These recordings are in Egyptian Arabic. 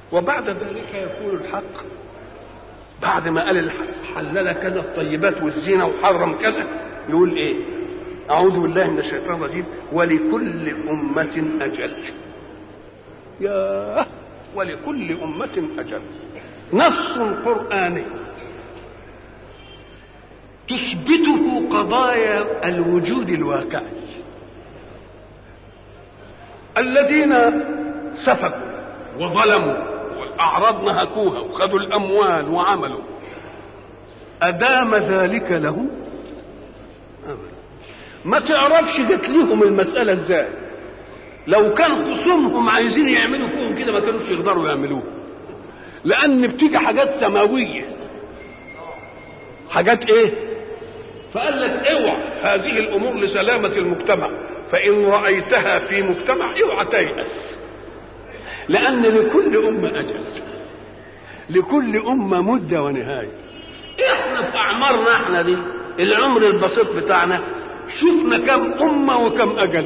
وبعد ذلك يقول الحق بعد ما قال حلل كذا الطيبات والزينه وحرم كذا يقول ايه اعوذ بالله من الشيطان الرجيم ولكل امه اجل يا ولكل امه اجل نص قراني تثبته قضايا الوجود الواقعي الذين سفكوا وظلموا والاعراض نهكوها وخذوا الاموال وعملوا ادام ذلك لهم ما تعرفش جت لهم المساله ازاي لو كان خصومهم عايزين يعملوا فيهم كده ما كانوش يقدروا يعملوه لان بتيجي حاجات سماويه حاجات ايه فقال لك اوعى هذه الامور لسلامه المجتمع فان رايتها في مجتمع اوعى تيأس لان لكل امه اجل لكل امه مده ونهايه احنا في اعمارنا احنا دي العمر البسيط بتاعنا شفنا كم امه وكم اجل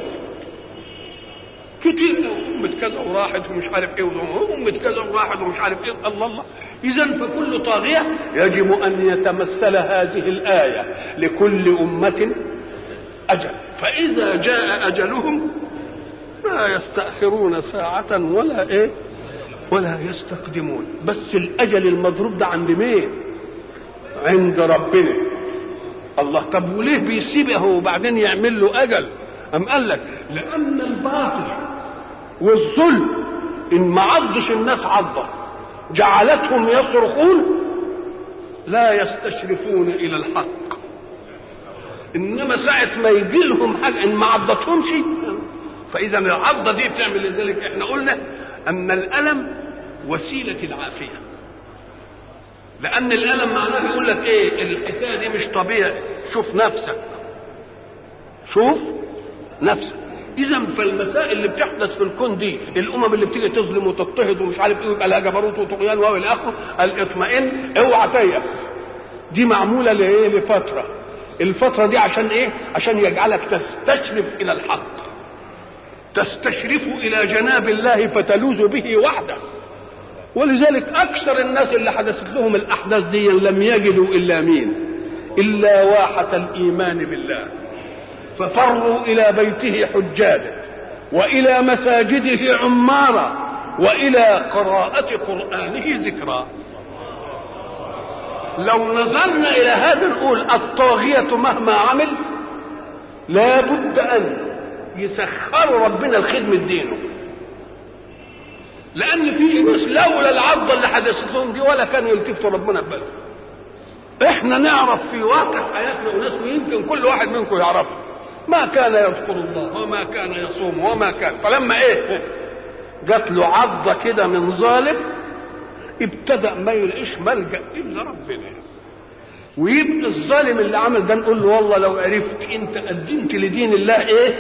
كتير أمة كذا وراحت ومش عارف ايه وأمة كذا وراحت ومش عارف ايه الله الله إذا فكل طاغية يجب أن يتمثل هذه الآية لكل أمة أجل فإذا جاء أجلهم لا يستأخرون ساعة ولا إيه ولا يستقدمون بس الأجل المضروب ده عند مين عند ربنا الله طب وليه بيسيبه وبعدين يعمل له أجل أم قال لك لأن الباطل والظلم إن ما عضش الناس عضة جعلتهم يصرخون لا يستشرفون إلى الحق إنما ساعة ما يجي لهم حاجة إن ما عضتهمش فإذا العضة دي بتعمل لذلك إحنا قلنا أن الألم وسيلة العافية لأن الألم معناه يقول لك إيه الحكاية دي مش طبيعي شوف نفسك شوف نفسك اذا فالمسائل اللي بتحدث في الكون دي الامم اللي بتيجي تظلم وتضطهد ومش عارف ايه ويبقى لها جبروت وطغيان والى اخره الاطمئن اوعى تيأس دي معموله لايه لفتره الفتره دي عشان ايه عشان يجعلك تستشرف الى الحق تستشرف الى جناب الله فتلوذ به وحده ولذلك اكثر الناس اللي حدثت لهم الاحداث دي لم يجدوا الا مين الا واحه الايمان بالله ففروا الى بيته حجاجا والى مساجده عمارا والى قراءه قرانه ذكرا لو نظرنا الى هذا نقول الطاغيه مهما عمل لا بد ان يسخروا ربنا لخدمه دينه لان في ناس لولا العضه اللي حدثت لهم دي ولا كانوا يلتفتوا ربنا ببالهم احنا نعرف في واقع حياتنا وناس ويمكن كل واحد منكم يعرفها ما كان يذكر الله وما كان يصوم وما كان فلما ايه جات له عضه كده من ظالم ابتدا ما يلاقيش ملجا الا ربنا ويبقى الظالم اللي عمل ده نقول له والله لو عرفت انت قدمت لدين الله ايه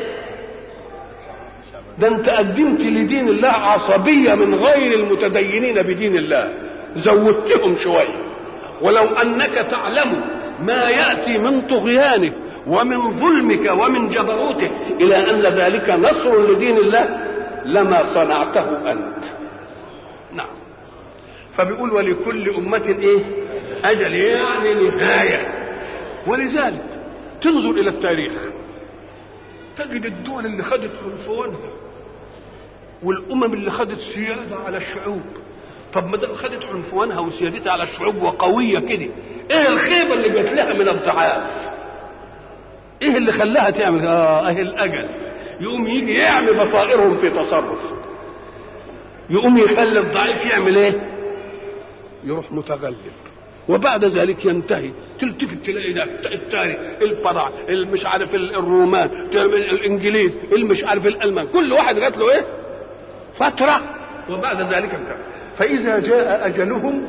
ده انت قدمت لدين الله عصبيه من غير المتدينين بدين الله زودتهم شويه ولو انك تعلم ما ياتي من طغيانك ومن ظلمك ومن جبروتك الى ان ذلك نصر لدين الله لما صنعته انت نعم فبيقول ولكل أمة إيه؟ أجل يعني نهاية ولذلك تنظر إلى التاريخ تجد الدول اللي خدت عنفوانها والأمم اللي خدت سيادة على الشعوب طب ما دام خدت عنفوانها وسيادتها على الشعوب وقوية كده إيه الخيبة اللي جات لها من الضعاف؟ إيه اللي خلاها تعمل آه أهي الأجل يقوم يجي يعمي بصائرهم في تصرف يقوم يخلي الضعيف يعمل ايه يروح متغلب وبعد ذلك ينتهي تلتفت تلاقي ده التاريخ الفرع مش عارف الرومان الانجليز مش عارف الالمان كل واحد جات له ايه فتره وبعد ذلك انتهى فاذا جاء اجلهم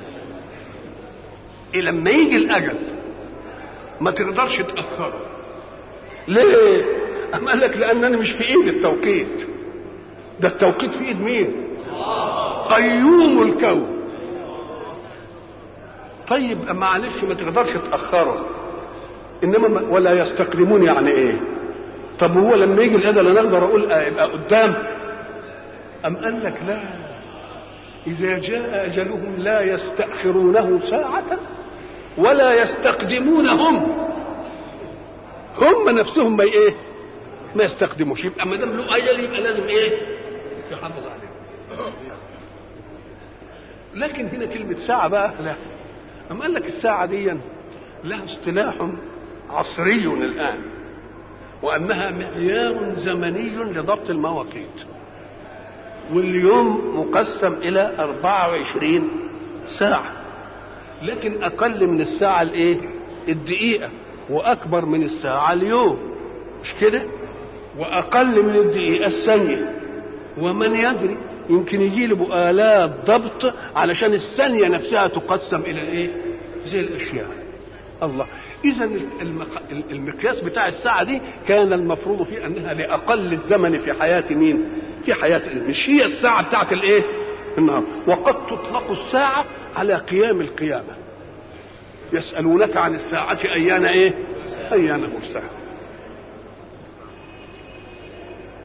لما يجي الاجل ما تقدرش تاخره ليه أم قال لك لان انا مش في ايد التوقيت ده التوقيت في ايد مين قيوم الكون طيب معلش ما تقدرش تاخره انما ما ولا يستقدمون يعني ايه طب هو لما يجي الاجل انا اقدر اقول يبقى قدام ام قال لك لا إذا جاء أجلهم لا يستأخرونه ساعة ولا يستقدمونهم هم نفسهم ما إيه ما يستقدموش يبقى ما دام له أجل يبقى لازم إيه يحافظ عليه لكن هنا كلمة ساعة بقى لا أما قال لك الساعة دي لها اصطلاح عصري الآن وأنها معيار زمني لضبط المواقيت واليوم مقسم إلى 24 ساعة لكن أقل من الساعة الإيه؟ الدقيقة وأكبر من الساعة اليوم مش كده؟ وأقل من الدقيقة الثانية ومن يدري يمكن يجي له آلات ضبط علشان الثانية نفسها تقسم إلى إيه؟ زي الأشياء الله إذا المقياس بتاع الساعة دي كان المفروض فيه أنها لأقل الزمن في حياة مين؟ في حياة مش هي الساعة بتاعت الإيه؟ النهار وقد تطلق الساعة على قيام القيامة يسألونك عن الساعة أيان إيه؟ أيان مرساها